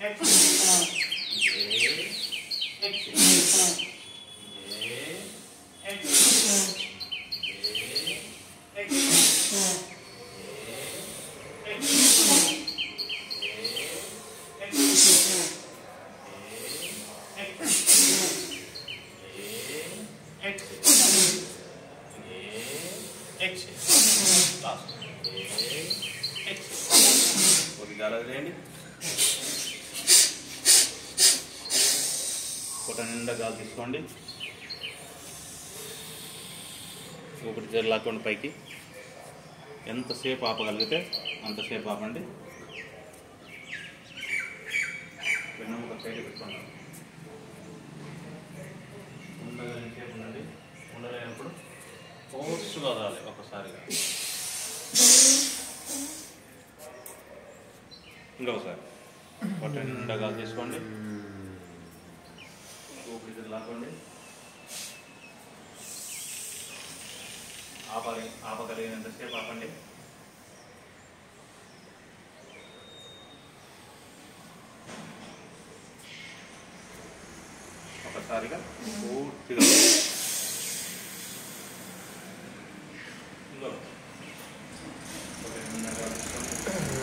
కొద్దిగా వదిలేయండి పొట్ట నిండా గాలి తీసుకోండి ఒకటి జర లాక్కోండి పైకి ఎంతసేపు ఆపగలిగితే అంతసేపు ఆపండి వెన్నుముక సైడ్ పెట్టుకోండి ఉండగలిగినసేపు ఉండండి ఉండలేనప్పుడు ఫోర్స్గా వదలాలి ఒకసారిగా ఇంకొకసారి పొట్ట నిండా గాలి తీసుకోండి ఊపిరి లాక్కోండి ఆపాలి ఆపగలిగినంతసేపు ఆపండి ఒకసారిగా పూర్తిగా ఇంకో ఒక నిన్నగా తీసుకోండి.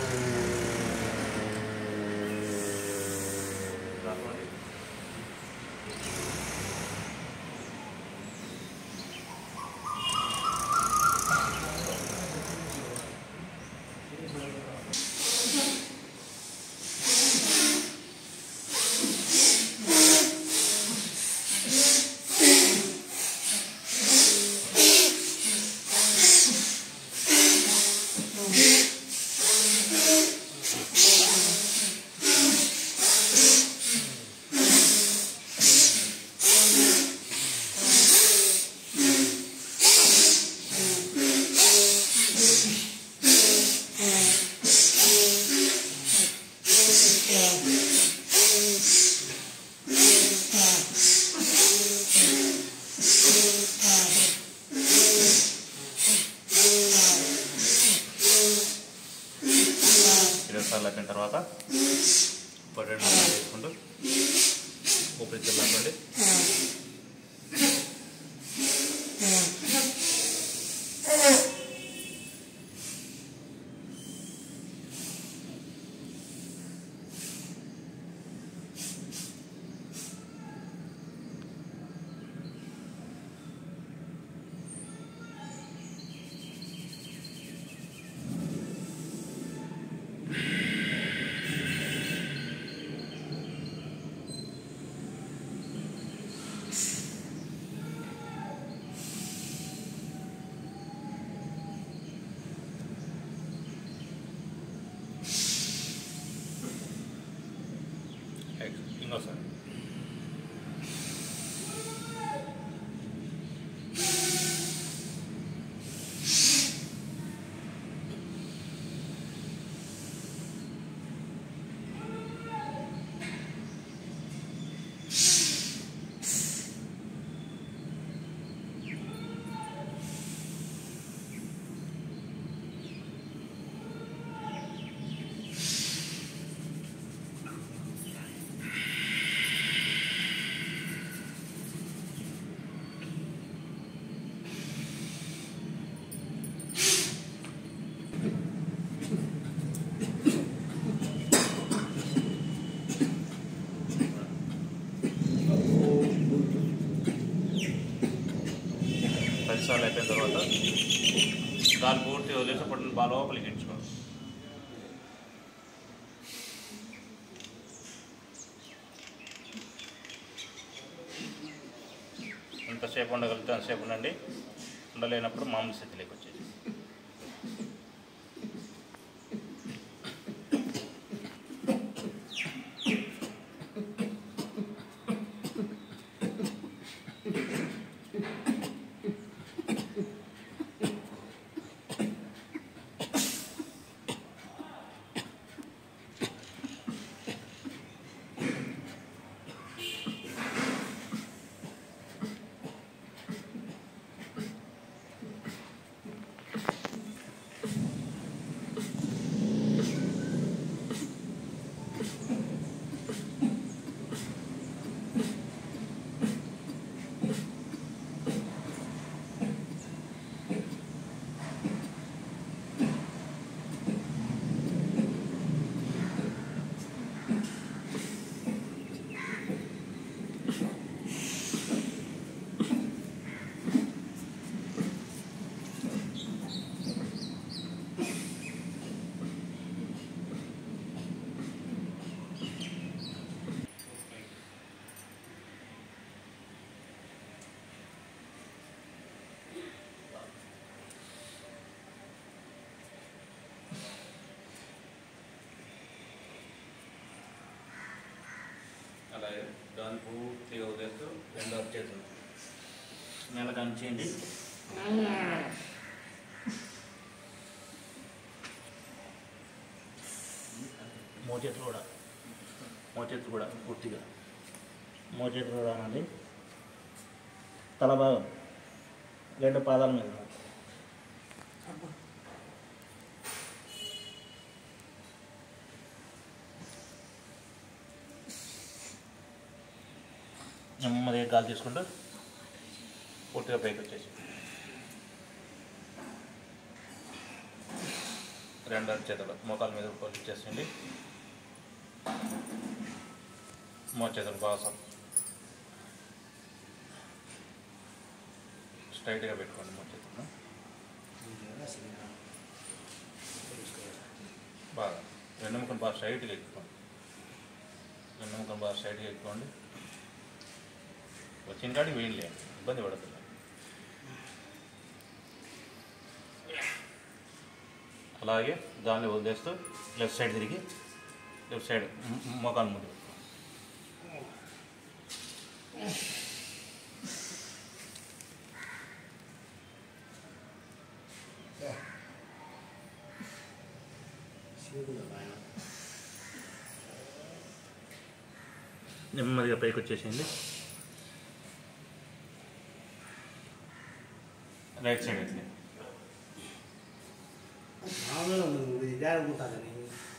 రాసుకోండి. ఇరవై సార్లు అయిపోయిన తర్వాత పొట్టేడు చేసుకుంటూ ఊపిరి చెల్లాకండి ఇంకోసారి పది సార్లు అయిపోయిన తర్వాత గాలి పూర్తి వదిలేసేపటి బాగా లోపలికి ఎంచుకోవాలి ఎంతసేపు ఉండగలిగితే అంతసేపు ఉండండి ఉండలేనప్పుడు మామూలు స్థితిలోకి వచ్చేది అలాగే దాన్ని పూర్తిగా వదిలేస్తూ రెండు చేతులు నెల కంచేయండి మోచేతులు కూడా మోచేతులు కూడా పూర్తిగా మోచేతులు కూడా అనండి తల భాగం రెండు పాదాల మీద నెమ్మదిగా గాలి తీసుకుంటూ పూర్తిగా పైకి వచ్చేసి రెండు చేతులు మోకాల మీద పొలి ఇచ్చేసింది మో చేతులు బాగా స్ట్రైట్గా పెట్టుకోండి మో చేతులు బాగా వెన్నెముకను బాగా స్ట్రైట్గా ఎక్కుకోండి వెన్నెముకను బాగా స్ట్రైట్గా ఎక్కుకోండి వచ్చిన కాడికి వేయలే ఇబ్బంది పడుతుంది అలాగే దాన్ని వదిలేస్తూ లెఫ్ట్ సైడ్ తిరిగి లెఫ్ట్ సైడ్ మోకాలు ముందు నెమ్మదిగా పైకి వచ్చేసింది రైట్ సైడ్ అయితే మామూలుగా ఉంది ఇది జాగ్రత్త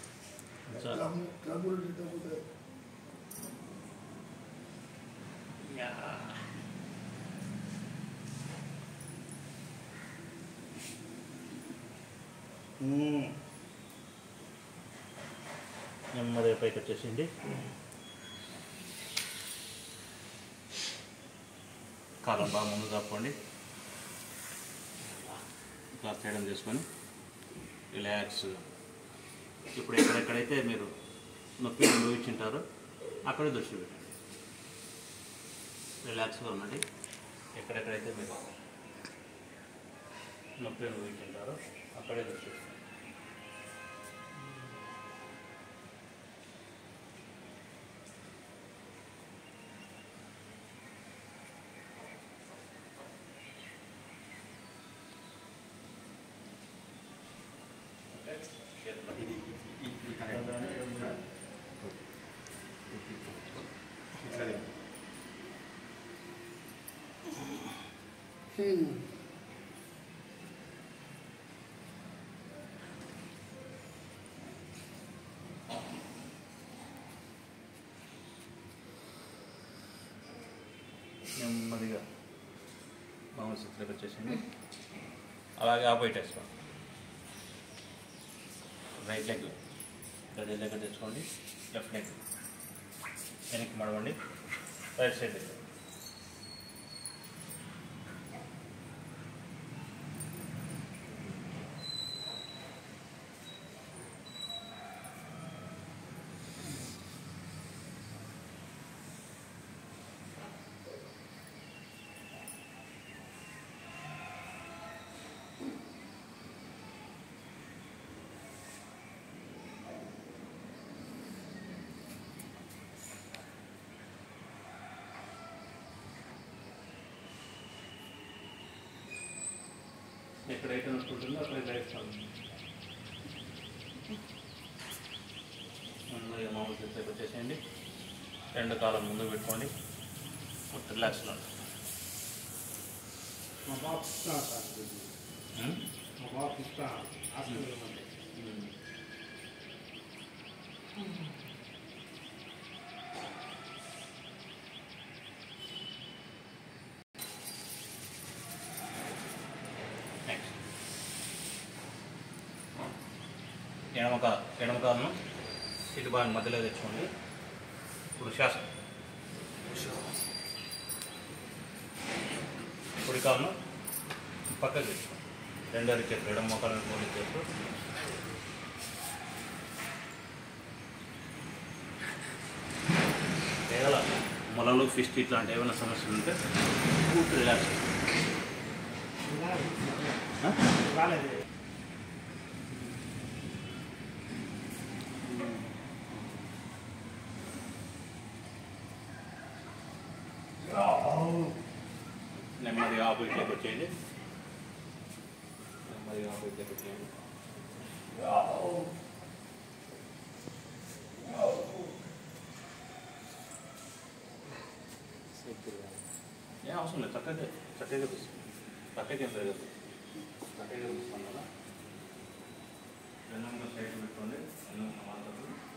నెమ్మదిగా పైకి వచ్చేసింది కాలం బాగా ముందు తప్పండి ఇట్లా చేయడం చేసుకొని రిలాక్స్ ఇప్పుడు ఎక్కడెక్కడైతే మీరు నొప్పి అనుభవించుంటారో అక్కడే దృష్టి పెట్టండి రిలాక్స్గా ఉండండి ఎక్కడెక్కడైతే మీరు నొప్పి అనుభవించుంటారో అక్కడే దృష్టి పెట్టండి నెమ్మదిగా మామూలు స్థితిలోకి వచ్చేసింది అలాగే ఆపోజిట్ వేసుకోండి రైట్ లెగ్ గది దగ్గర తెచ్చుకోండి లెఫ్ట్ లెగ్ వెనక్కి మడవండి రైట్ సైడ్ దగ్గర ఎక్కడైతే నొప్పుంటుందో అక్కడ రైట్ ముందుగా మామూలు స్థితిలోకి వచ్చేసేయండి రెండు కాలం ముందు పెట్టుకోండి రిలాక్స్లో మా బాబు ఇస్తాను సార్ మా బాబు ఇస్తాను హాస్పిటల్ ఉంది నెక్స్ట్ ఎడమక ఎడమకాలను ఇటు బాగా మధ్యలో తెచ్చుకోండి ఇప్పుడు శ్వాసం కుడి కాలను పక్కకు తెచ్చుకోండి రెండు అరిచేతులు ఎడమ మోకాలను పోలి చేస్తూ కేవల మొలలు ఫిస్ట్ ఇట్లాంటి ఏమైనా సమస్యలు ఉంటే పూర్తి రిలాక్స్ రాలేదు నెమ్మదిగా ఆపోజిట్లోకి వచ్చేయండి నెమ్మదిగా ఆపోజిట్లోకి వచ్చేయండి ఏ అవసరం లేదు చక్కగా చక్కగా చూస్తుంది చక్కగా ఏం లేదు చక్కగా చూస్తాను కదా రెండు సైడ్ పెట్టుకోండి రెండు మాత్రం